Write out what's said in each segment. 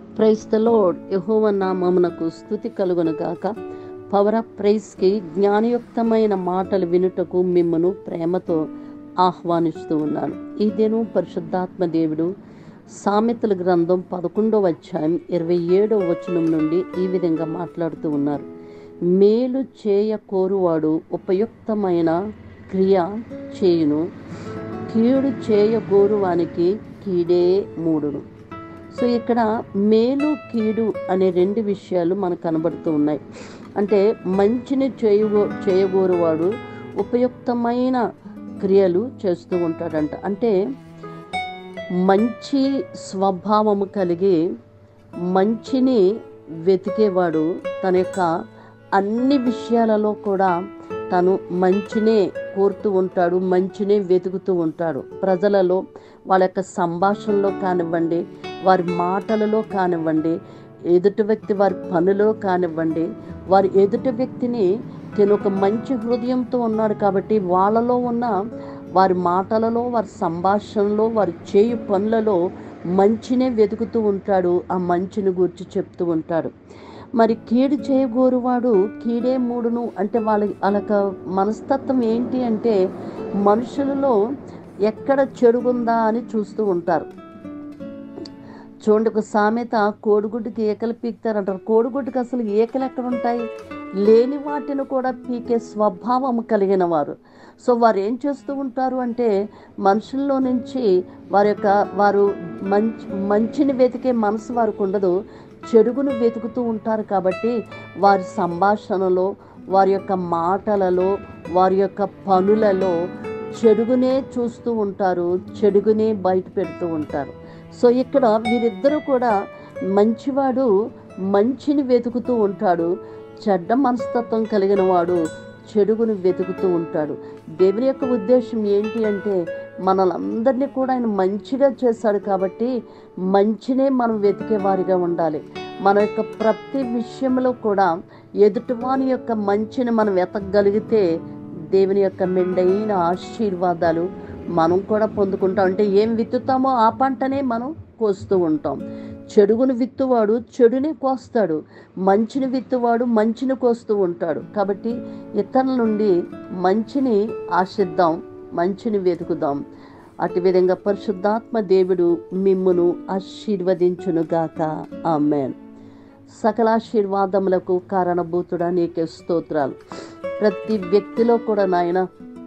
price the load యహోవ నామమునకు స్థుతి కలుగును గాక పవర్ ఆఫ్ ప్రైస్కి జ్ఞానయుక్తమైన మాటలు వినుటకు మిమ్మను ప్రేమతో ఆహ్వానిస్తూ ఉన్నాను ఈ దినం పరిశుద్ధాత్మ దేవుడు సామెతల గ్రంథం పదకొండవ అధ్యాయం ఇరవై ఏడవ వచనం నుండి ఈ విధంగా మాట్లాడుతూ ఉన్నారు మేలు చేయ కోరువాడు ఉపయుక్తమైన క్రియ చేయును కీడు చేయగోరువానికి కీడే మూడును సో ఇక్కడ మేలు కీడు అనే రెండు విషయాలు మనకు కనబడుతూ ఉన్నాయి అంటే మంచిని చేయగో చేయగోరువాడు ఉపయుక్తమైన క్రియలు చేస్తూ ఉంటాడంట అంటే మంచి స్వభావము కలిగి మంచిని వెతికేవాడు తన యొక్క అన్ని విషయాలలో కూడా తను మంచినే కోరుతూ ఉంటాడు మంచినే వెతుకుతూ ఉంటాడు ప్రజలలో వాళ్ళ యొక్క సంభాషణలో కానివ్వండి వారి మాటలలో కానివ్వండి ఎదుటి వ్యక్తి వారి పనిలో కానివ్వండి వారి ఎదుటి వ్యక్తిని తను ఒక మంచి హృదయంతో ఉన్నాడు కాబట్టి వాళ్ళలో ఉన్న వారి మాటలలో వారి సంభాషణలో వారి చేయు పనులలో మంచినే వెతుకుతూ ఉంటాడు ఆ మంచిని గురించి చెప్తూ ఉంటాడు మరి కీడు చేయగోరువాడు కీడే మూడును అంటే వాళ్ళ వాళ్ళ మనస్తత్వం ఏంటి అంటే మనుషులలో ఎక్కడ చెడుగుందా అని చూస్తూ ఉంటారు చూడండి ఒక సామెత కోడిగుడ్డుకి ఏకలు పీకుతారంటారు కోడిగుడ్డుకి అసలు ఏకలు ఎక్కడ ఉంటాయి లేని వాటిని కూడా పీకే స్వభావం కలిగిన వారు సో వారు ఏం చేస్తూ ఉంటారు అంటే మనుషుల్లో నుంచి వారి యొక్క వారు మంచి మంచిని వెతికే మనసు వారికి ఉండదు చెడుగును వెతుకుతూ ఉంటారు కాబట్టి వారి సంభాషణలో వారి యొక్క మాటలలో వారి యొక్క పనులలో చెడుగునే చూస్తూ ఉంటారు చెడుగునే బయట పెడుతూ ఉంటారు సో ఇక్కడ వీరిద్దరూ కూడా మంచివాడు మంచిని వెతుకుతూ ఉంటాడు చెడ్డ మనస్తత్వం కలిగిన వాడు చెడుగును వెతుకుతూ ఉంటాడు దేవుని యొక్క ఉద్దేశం ఏంటి అంటే మనలందరినీ కూడా ఆయన మంచిగా చేశాడు కాబట్టి మంచినే మనం వెతికే వారిగా ఉండాలి మన యొక్క ప్రతి విషయంలో కూడా ఎదుటివాని యొక్క మంచిని మనం వెతకగలిగితే దేవుని యొక్క మెండైన ఆశీర్వాదాలు మనం కూడా పొందుకుంటాం అంటే ఏం విత్తుతామో ఆ పంటనే మనం కోస్తూ ఉంటాం చెడుగును విత్తువాడు చెడునే కోస్తాడు మంచిని విత్తువాడు మంచిని కోస్తూ ఉంటాడు కాబట్టి ఇతరుల నుండి మంచిని ఆశిద్దాం మంచిని వెతుకుదాం అటు విధంగా పరిశుద్ధాత్మ దేవుడు మిమ్మును ఆశీర్వదించునుగాక ఆమెన్ సకలాశీర్వాదములకు కారణభూతుడా నీకే స్తోత్రాలు ప్రతి వ్యక్తిలో కూడా నాయన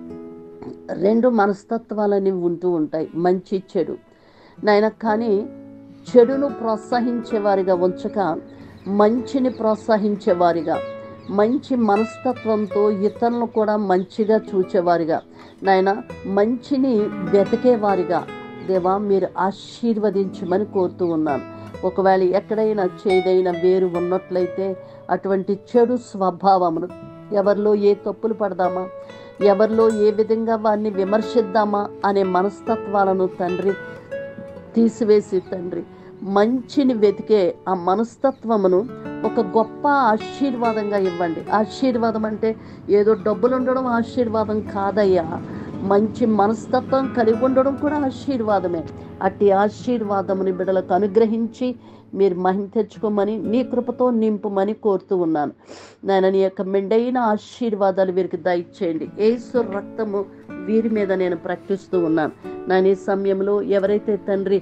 రెండు మనస్తత్వాలని ఉంటూ ఉంటాయి మంచి చెడు నాయన కానీ చెడును ప్రోత్సహించేవారిగా ఉంచక మంచిని ప్రోత్సహించేవారిగా మంచి మనస్తత్వంతో ఇతరులను కూడా మంచిగా చూచేవారిగా నాయన మంచిని వెతకేవారిగా దేవా మీరు ఆశీర్వదించమని కోరుతూ ఉన్నాను ఒకవేళ ఎక్కడైనా చేదైన వేరు ఉన్నట్లయితే అటువంటి చెడు స్వభావమును ఎవరిలో ఏ తప్పులు పడదామా ఎవరిలో ఏ విధంగా వారిని విమర్శిద్దామా అనే మనస్తత్వాలను తండ్రి తీసివేసి తండ్రి మంచిని వెతికే ఆ మనస్తత్వమును ఒక గొప్ప ఆశీర్వాదంగా ఇవ్వండి ఆశీర్వాదం అంటే ఏదో డబ్బులు ఉండడం ఆశీర్వాదం కాదయ్యా మంచి మనస్తత్వం కలిగి ఉండడం కూడా ఆశీర్వాదమే అట్టి ఆశీర్వాదముని బిడలకు అనుగ్రహించి మీరు మహిమ తెచ్చుకోమని నీ కృపతో నింపుమని కోరుతూ ఉన్నాను నేను నీ యొక్క మెండైన ఆశీర్వాదాలు వీరికి దయచేయండి ఏసు రక్తము వీరి మీద నేను ప్రకటిస్తూ ఉన్నాను నేను ఈ సమయంలో ఎవరైతే తండ్రి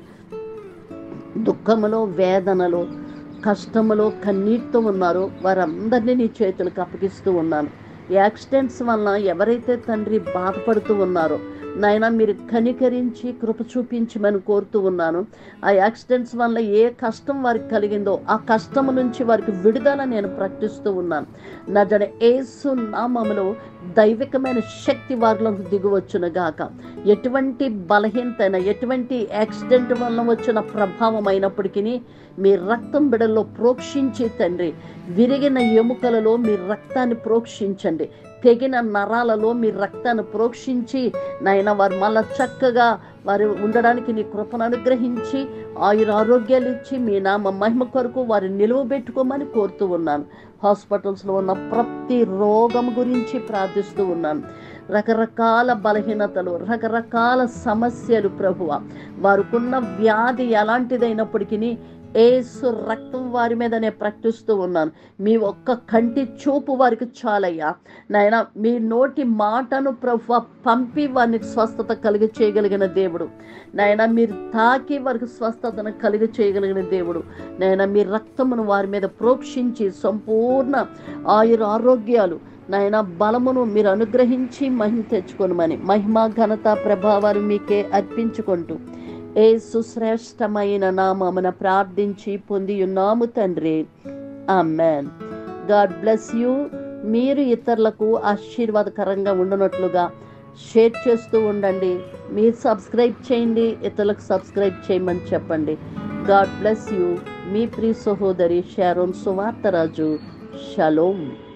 దుఃఖములో వేదనలో కష్టములో కన్నీటితో ఉన్నారో వారందరినీ నీ చేతులకు అప్పగిస్తూ ఉన్నాను యాక్సిడెంట్స్ వలన ఎవరైతే తండ్రి బాధపడుతూ ఉన్నారో నాయన మీరు కనికరించి కృప చూపించమని కోరుతూ ఉన్నాను ఆ యాక్సిడెంట్స్ వల్ల ఏ కష్టం వారికి కలిగిందో ఆ కష్టం నుంచి వారికి విడుదల నేను ప్రకటిస్తూ ఉన్నాను నా జన ఏసు నామములో దైవికమైన శక్తి వారిలోకి దిగువచ్చును గాక ఎటువంటి బలహీనతైన ఎటువంటి యాక్సిడెంట్ వల్ల వచ్చిన ప్రభావం అయినప్పటికీ మీ రక్తం బిడల్లో ప్రోక్షించి తండ్రి విరిగిన ఎముకలలో మీ రక్తాన్ని ప్రోక్షించండి తెగిన నరాలలో మీ రక్తాన్ని ప్రోక్షించి నాయన వారు మళ్ళా చక్కగా వారు ఉండడానికి నీ కృపను అనుగ్రహించి ఆయుర ఆరోగ్యాలు ఇచ్చి మీ నామ మహిమ కొరకు వారిని నిలువబెట్టుకోమని కోరుతూ ఉన్నాను హాస్పిటల్స్లో ఉన్న ప్రతి రోగం గురించి ప్రార్థిస్తూ ఉన్నాను రకరకాల బలహీనతలు రకరకాల సమస్యలు ప్రభువ వారికున్న వ్యాధి ఎలాంటిదైనప్పటికీ ఏసు రక్తం వారి మీద నేను ప్రకటిస్తూ ఉన్నాను మీ ఒక్క కంటి చూపు వారికి చాలయ్యా నాయన మీ నోటి మాటను ప్రభు పంపి వారిని స్వస్థత కలిగి చేయగలిగిన దేవుడు నాయన మీరు తాకి వారికి స్వస్థతను కలిగి చేయగలిగిన దేవుడు నాయన మీ రక్తమును వారి మీద ప్రోక్షించి సంపూర్ణ ఆయుర ఆరోగ్యాలు నాయన బలమును మీరు అనుగ్రహించి మహిమ తెచ్చుకొనమని మహిమ ఘనత ప్రభావాలు మీకే అర్పించుకుంటూ ఏ సుశ్రేష్టమైన నామమున ప్రార్థించి పొంది ఉన్నాము తండ్రి ఆమెన్ గాడ్ బ్లెస్ యూ మీరు ఇతరులకు ఆశీర్వాదకరంగా ఉండనట్లుగా షేర్ చేస్తూ ఉండండి మీరు సబ్స్క్రైబ్ చేయండి ఇతరులకు సబ్స్క్రైబ్ చేయమని చెప్పండి గాడ్ బ్లెస్ యూ మీ ప్రియ సహోదరి షారోన్ సువార్తరాజు షలోమ్